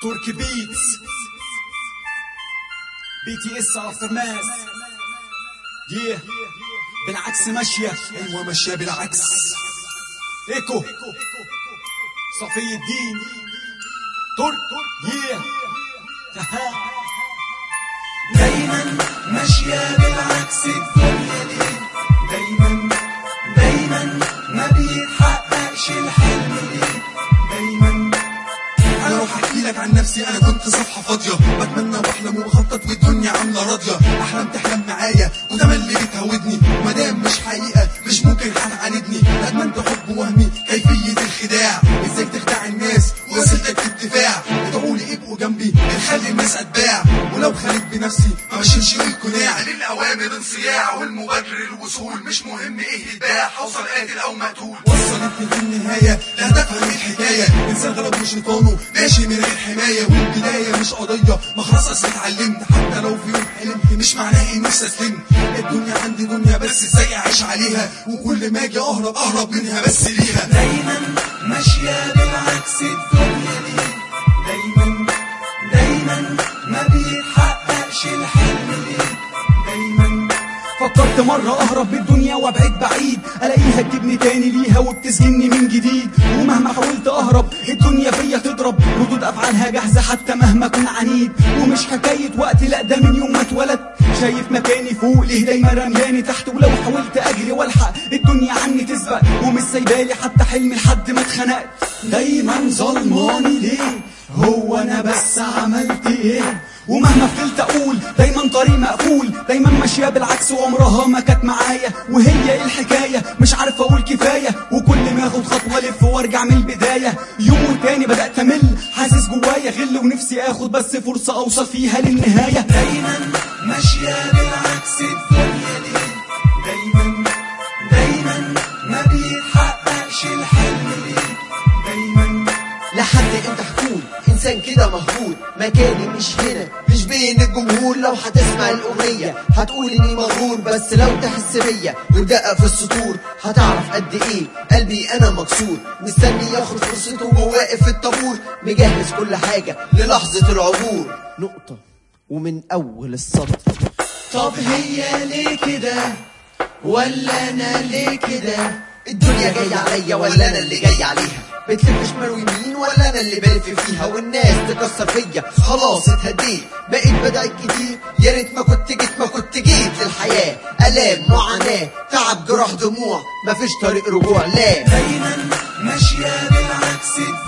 تركي بيتس بي تي اس افتر ماس يه بالعكس ماشية ايوه ماشيه بالعكس ايكو صفي الدين ترك يه دايما ماشيه بالعكس الدنيا ليه دايما دايما ما بيتحققش الحلم ليه دايما انا اروح احكي لك عن نفسي انا كنت صفحه فاضيه بتمنى واحلم وبخطط والدنيا عامله راضيه احلام تحلم معايا وده اللي بتهودني ومادام مش حقيقه مش ممكن هتعاندني ادمنت حب وهمي كيفيه الخداع ازاي تخدع الناس ووسيلتك الدفاع ادعوا لي ابقوا جنبي نخلي الناس اتباع ولو خليت بنفسي ما مشيش القناع للاوامر انصياع والمبرر الوصول مش مهم ايه يتباع هوصل قاتل او مقتول وصلتني في النهايه لا تفهم الحكايه انسان غلب وشيطانه ماشي من غير حمايه والبدايه مش قضيه ما خلاص اصل اتعلمت حتى لو في يوم حلمت مش معناه اني استسلمت الدنيا عندي دنيا بس ازاي اعيش عليها وكل ما اجي اهرب اهرب منها بس ليها دايما ماشيه بالعكس الدنيا ليه دايما دايما ما بيتحققش الحلم ليه دايما فكرت مرة أهرب من الدنيا وأبعد بعيد ألاقيها تجيبني تاني ليها وبتسجني من جديد ومهما حاولت أهرب الدنيا فيا تضرب ردود أفعالها جاهزة حتى مهما أكون عنيد ومش حكاية وقت لأ ده من يوم ما اتولدت شايف مكاني فوق ليه دايما رمياني تحت ولو حاولت أجري والحق الدنيا عني تسبق ومش سايبالي حتى حلمي لحد ما اتخنقت دايما ظلماني ليه هو أنا بس عملت إيه ومهما فضلت اقول دايما طريق مقفول دايما ماشيه بالعكس وعمرها ما كانت معايا وهي ايه الحكايه مش عارف اقول كفايه وكل ما اخد خطوه الف وارجع من البدايه يوم والتاني بدات امل حاسس جوايا غل ونفسي اخد بس فرصه اوصل فيها للنهايه دايما ماشية بالعكس الدنيا ليه دايما دايما ما بيتحققش الحلم ليه دايما لحد امتى هكون انسان كده مهجور مكاني مش هنا مش بين الجمهور لو هتسمع الاغنيه هتقول اني مغرور بس لو تحس بيا وتدقق في السطور هتعرف قد ايه قلبي انا مكسور مستني ياخد فرصته وواقف في الطابور مجهز كل حاجه للحظه العبور نقطه ومن اول السطر طب هي ليه كده ولا انا ليه كده الدنيا جاية عليا ولا انا اللي جاي عليها بتلف شمال ويمين ولا انا اللي بلف فيها والناس تكسر فيا خلاص اتهديت بقيت بدعي كتير يا ريت ما كنت جيت ما كنت جيت للحياة الام معاناة تعب جراح دموع مفيش طريق رجوع لا دايما ماشية بالعكس